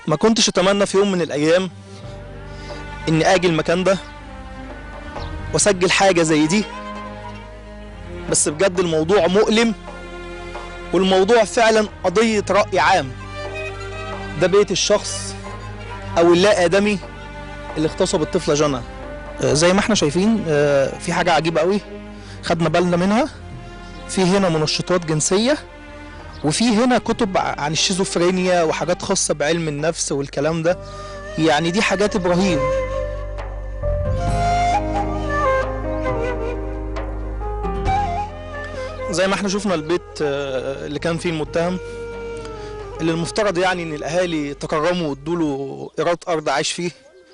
ما كنتش اتمنى في يوم من الايام اني اجي المكان ده واسجل حاجه زي دي بس بجد الموضوع مؤلم والموضوع فعلا قضيه راي عام ده بيت الشخص او اللا ادمي اللي اغتصب الطفله جنى آه، زي ما احنا شايفين آه، في حاجه عجيبه قوي خدنا بالنا منها في هنا منشطات جنسيه وفي هنا كتب ع- عن الشيزوفرينيا وحاجات خاصة بعلم النفس والكلام ده يعني دي حاجات إبراهيم زي ما احنا شفنا البيت آه، اللي كان فيه المتهم اللي المفترض يعني ان الاهالي تكرموا وادوا له ايراد ارض عايش فيه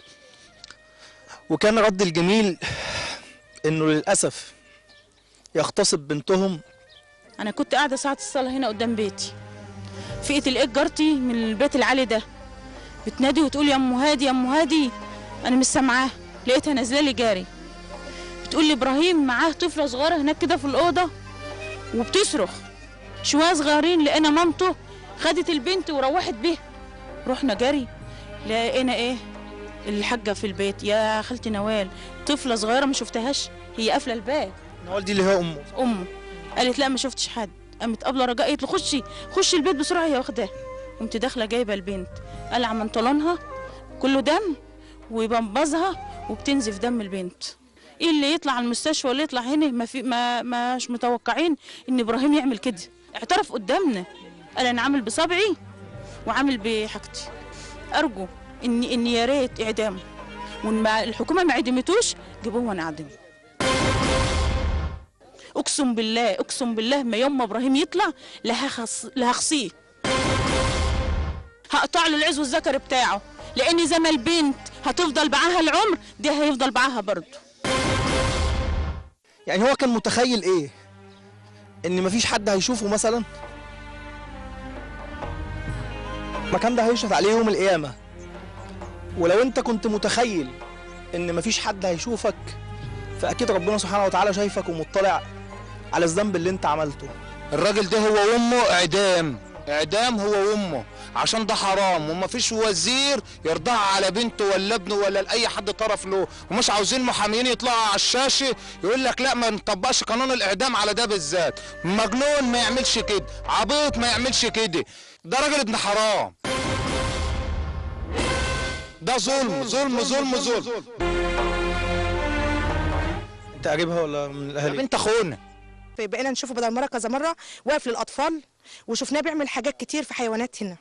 وكان رد الجميل انه للاسف يغتصب بنتهم انا كنت قاعده ساعه الصلاه هنا قدام بيتي فقت لقيت جارتي من البيت العالي ده بتنادي وتقول يا ام هادي يا ام هادي انا مش سامعاها لقيتها نازله لي جاري بتقول لي ابراهيم معاه طفله صغيره هناك كده في الاوضه وبتصرخ شويه صغيرين لقينا مامته خدت البنت وروحت بيها رحنا جري لقينا ايه الحاجه في البيت يا خالتي نوال طفله صغيره ما شفتهاش هي قافله الباب نوال دي اللي هي امه امه قالت لا ما شفتش حد قامت قابله رجاء قالت له خشي خشي البيت بسرعه هي واخداه قمت داخله جايبه البنت قلع منطلونها كله دم وبنبظها وبتنزف دم البنت ايه اللي يطلع على المستشفى واللي يطلع هنا ما في ما مش متوقعين ان ابراهيم يعمل كده اعترف قدامنا قال انا عامل بصبعي وعامل بحاجتي ارجو ان ان يا ريت اعدامه وان ما الحكومه ما عدمتوش جيبوه وانا اعدمه اقسم بالله اقسم بالله ما يوم ما ابراهيم يطلع لا هخص لا هخصيه هقطع له العزو الذكري بتاعه لان زي ما البنت هتفضل معاها العمر ده هيفضل معاها برضه يعني هو كان متخيل ايه ان مفيش حد هيشوفه مثلا المكان ده هيشهد عليه يوم القيامة ولو انت كنت متخيل ان مفيش حد هيشوفك فاكيد ربنا سبحانه وتعالى شايفك ومطلع على الذنب اللي انت عملته الراجل ده هو وامه اعدام اعدام هو وامه عشان ده حرام ومفيش وزير يرضاها على بنته ولا ابنه ولا لاي حد طرف له ومش عاوزين محاميين يطلعوا على الشاشه يقول لك لا ما نطبقش قانون الاعدام على ده بالذات مجنون ما يعملش كده عبيط ما يعملش كده ده راجل ابن حرام ده ظلم ظلم ظلم ظلم انت قريبها ولا من يا الاهالي بنت اخونا بقينا نشوفه بدل مره كذا مره واقف للاطفال وشفناه بيعمل حاجات كتير في حيوانات هنا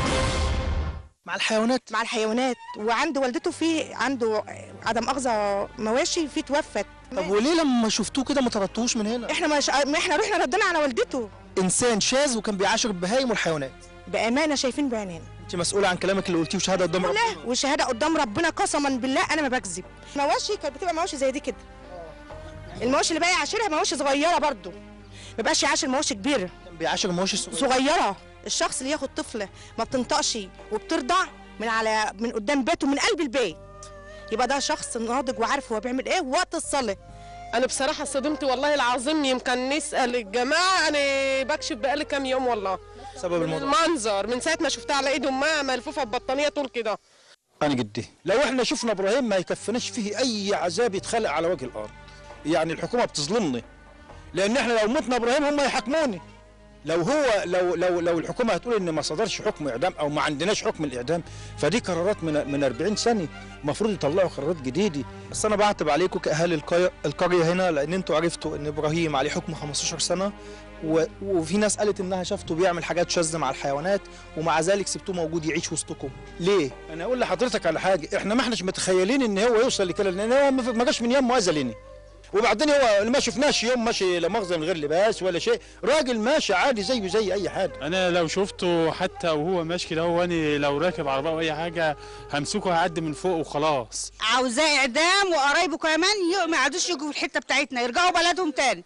مع الحيوانات مع الحيوانات وعند والدته في عنده عدم مؤاخذه مواشي في توفت طب وليه لما شفتوه كده ما طردتوش من هنا احنا مش ما احنا رحنا ردنا على والدته انسان شاذ وكان بيعاشر البهايم والحيوانات بامانه شايفين بعينينا انت مسؤوله عن كلامك اللي قلتيه وشهاده قدام ربنا لا والشهاده قدام ربنا قسما بالله انا ما بكذب مواشي كانت بتبقى مواشي زي دي كده المواشي اللي بقى يعاشرها مواشي صغيره برضو ما بقاش يعاشر مواشي كبيره كان بيعاشر المواشي الصغيره صغيره الشخص اللي ياخد طفله ما بتنطقش وبترضع من على من قدام بيته من قلب البيت يبقى ده شخص ناضج وعارف هو بيعمل ايه وقت الصلاه انا بصراحه صدمت والله العظيم يمكن نسال الجماعه انا بكشف بقالي كام يوم والله بسبب من الموضوع المنظر من ساعه ما شفتها على ايد امها ملفوفه ببطانيه طول كده انا جدي لو احنا شفنا ابراهيم ما يكفناش فيه اي عذاب يتخلق على وجه الارض يعني الحكومه بتظلمني لان احنا لو متنا ابراهيم هم يحاكموني لو هو لو لو لو الحكومه هتقول ان ما صدرش حكم اعدام او ما عندناش حكم الاعدام فدي قرارات من من 40 سنه المفروض يطلعوا قرارات جديده بس انا بعتب عليكم كاهالي القريه القريه هنا لان انتوا عرفتوا ان ابراهيم عليه حكم 15 سنه و... وفي ناس قالت انها شافته بيعمل حاجات شاذه مع الحيوانات ومع ذلك سبتوه موجود يعيش وسطكم ليه انا اقول لحضرتك على حاجه احنا ما احناش متخيلين ان هو يوصل لكده لان هو ما ما جاش من يوم ازلي وبعدين هو ما شفناش يوم ماشي لا مؤاخذه من غير لباس ولا شيء راجل ماشي عادي زيه زي اي حد انا لو شفته حتى وهو ماشي كده هو انا لو راكب عربيه او اي حاجه همسكه هعدي من فوق وخلاص عاوزاه اعدام وقرايبه كمان ي- ما يقعدوش يجوا في الحته بتاعتنا يرجعوا بلدهم تاني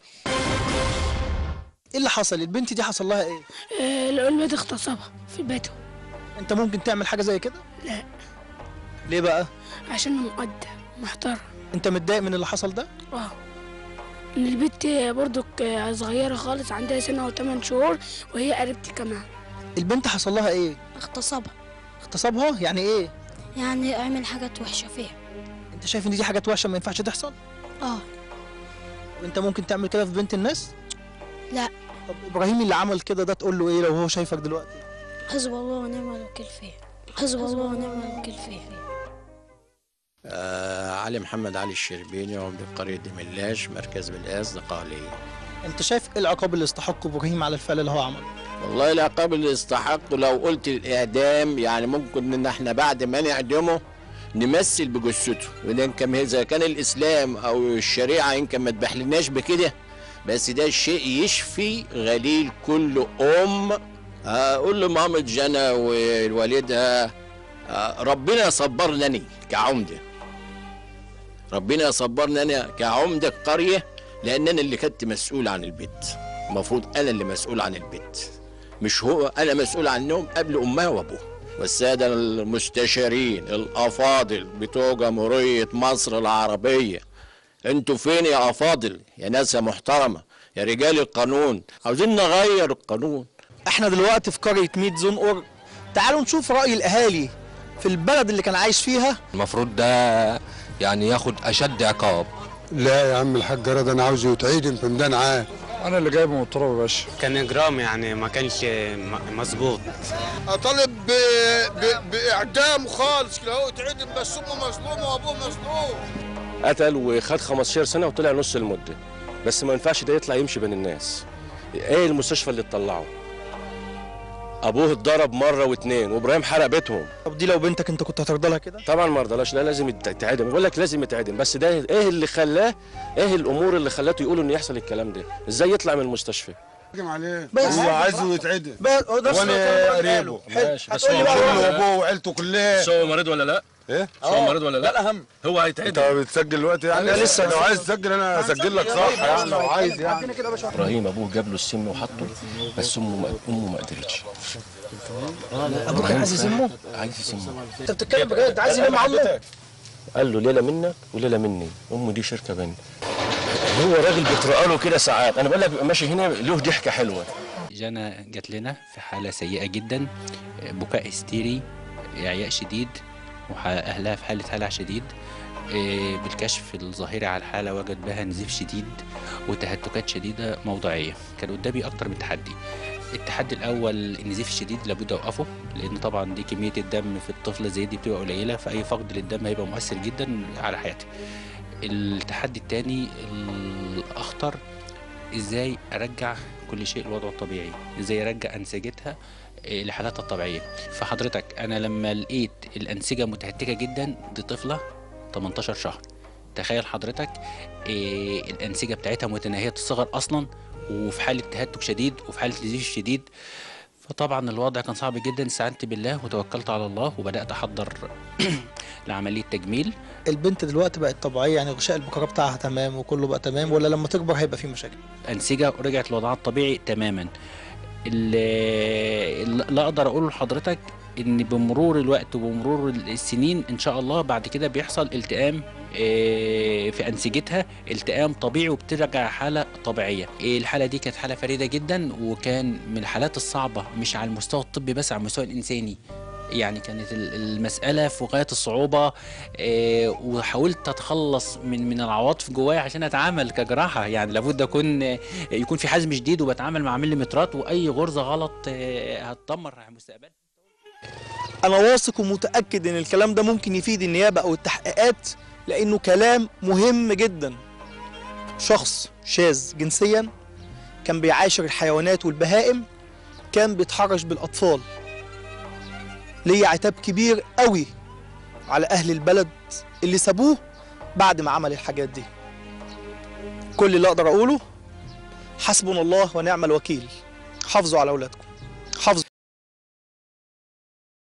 ايه اللي حصل البنت دي حصل لها ايه الولد اغتصبها في بيته انت ممكن تعمل حاجه زي كده لا ليه بقى عشان مؤدب محترم انت متضايق من اللي حصل ده اه ان البنت برضك صغيرة خالص عندها سنة وثمان شهور وهي قريبتي كمان البنت حصل لها ايه اغتصبها اغتصابها يعني ايه يعني اعمل حاجات وحشة فيها انت شايف ان دي حاجات وحشه ما ينفعش تحصل اه وانت ممكن تعمل كده في بنت الناس لا طب ابراهيم اللي عمل كده ده تقول له ايه لو هو شايفك دلوقتي حسب الله ونعم الوكيل فيه حسب الله ونعم الوكيل فيه آه علي محمد علي الشربيني عمدة قرية دملاش مركز بالقاس دقهلية انت شايف ايه العقاب اللي استحقه ابراهيم على الفعل اللي هو عمله والله العقاب اللي استحقه لو قلت الإعدام يعني ممكن إن إحنا بعد ما نعدمه نمثل بجثته وده كان إذا كان الإسلام أو الشريعة يمكن ما تبحلناش بكده بس ده شيء يشفي غليل كل أم أقول لمامة جنى ووالدها آه، ربنا صبرني كعمدة ربنا صبرني أنا كعمدة قرية لأن أنا اللي كنت مسؤول عن البيت المفروض أنا اللي مسؤول عن البيت مش هو أنا مسؤول عنهم قبل أمها وأبوها والسادة المستشارين الأفاضل بتوع جمهورية مصر العربية انتوا فين يا أفاضل يا ناس يا محترمة يا رجال القانون عاوزين نغير القانون احنا دلوقتي في قريه ميت زنقر تعالوا نشوف راي الاهالي في البلد اللي كان عايش فيها المفروض ده يعني ياخد اشد عقاب لا يا عم الحاج رضا انا عاوزه يتعدم في ميدان عام انا اللي جايبه من التراب يا باشا كان اجرام يعني ما كانش م- مظبوط اطالب ب... ب... باعدام خالص كده هو يتعدم بس امه مظلوم وابوه مظلوم قتل وخد 15 سنه وطلع نص المده بس ما ينفعش ده يطلع يمشي بين الناس ايه المستشفى اللي تطلعه ابوه اتضرب مره واتنين وابراهيم حرق بيتهم طب دي لو بنتك انت كنت هترضى لها كده طبعا ما رضلاش لا لازم يت- يتعدم بقول لك لازم يتعدم بس ده ايه اللي خلاه ايه الامور اللي خلاته يقولوا ان يحصل الكلام ده ازاي يطلع من المستشفى عليه بس. هو عايزه يتعدم بس هو ده السؤال اللي وانا أنا قريبه بسأله. ماشي بس هتقول لي بقى هو هو- وابوه وعيلته كلها بس هو مريض ولا لا؟ ايه؟ هو مريض ولا لا؟ الاهم هو انت هيتعدم بتسجل دلوقتي يعني أنا لسه- لو عايز تسجل انا اسجل لك صح يعني لو عايز يعني كده يا باشا ابراهيم ابوه جاب له السم وحطه بس امه ما امه ما قدرتش ابوك كان عايز يسمه عايز يسمه انت بتتكلم بجد عايز ينام مع امه قال له ليله منك وليله مني امه دي شركه بيننا هو راجل بيقرا له كده ساعات انا بقول لك بيبقى ماشي هنا له ضحكه حلوه جانا جات لنا في حالة سيئة جدا بكاء هستيري إعياء شديد وأهلها في حالة هلع شديد إيه، بالكشف الظاهري على الحالة وجد بها نزيف شديد وتهتكات شديدة موضعية كان قدامي أكتر من تحدي التحدي الأول النزيف الشديد لابد أوقفه لأن طبعا دي كمية الدم في الطفل زي دي بتبقى قليلة فأي فقد للدم هيبقى مؤثر جدا على حياتي التحدي الثاني الأخطر ازاي ارجع كل شيء لوضعه الطبيعي ازاي ارجع انسجتها إيه، لحالاتها الطبيعيه فحضرتك انا لما لقيت الانسجه متهتكه جدا دي طفله 18 شهر تخيل حضرتك إيه، الانسجه بتاعتها متناهيه الصغر اصلا وفي حاله تهتك شديد وفي حاله نزيف شديد فطبعا الوضع كان صعب جدا استعنت بالله وتوكلت على الله وبدات احضر لعمليه تجميل البنت دلوقتي بقت طبيعيه يعني غشاء البكره بتاعها تمام وكله بقى تمام ولا لما تكبر هيبقى في مشاكل انسجه رجعت لوضعها الطبيعي تماما اللي اللي اقدر اقوله لحضرتك ان بمرور الوقت وبمرور السنين ان شاء الله بعد كده بيحصل التئام آه، في انسجتها التئام طبيعي وبترجع حاله طبيعيه آه، الحاله دي كانت حاله فريده جدا وكان من الحالات الصعبه مش على المستوى الطبي بس على المستوى الانساني يعني كانت ال- المسألة في غاية الصعوبة آه، وحاولت أتخلص من من العواطف جوايا عشان أتعامل كجراحة يعني لابد أكون آه، يكون في حزم شديد وبتعامل مع مليمترات وأي غرزة غلط آه، هتدمر مستقبلي انا واثق ومتاكد ان الكلام ده ممكن يفيد النيابه او التحقيقات لانه كلام مهم جدا شخص شاذ جنسيا كان بيعاشر الحيوانات والبهائم كان بيتحرش بالاطفال ليه عتاب كبير قوي على اهل البلد اللي سابوه بعد ما عمل الحاجات دي كل اللي اقدر اقوله حسبنا الله ونعم الوكيل حافظوا على اولادكم